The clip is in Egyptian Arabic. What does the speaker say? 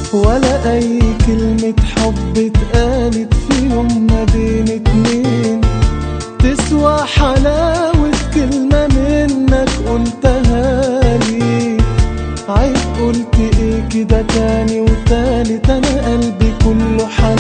ولا اي كلمة حب اتقالت في يوم ما بين اتنين تسوى حلاوة كلمة منك قلتها لي عيب قلت ايه كده تاني وتالت انا قلبي كله حنين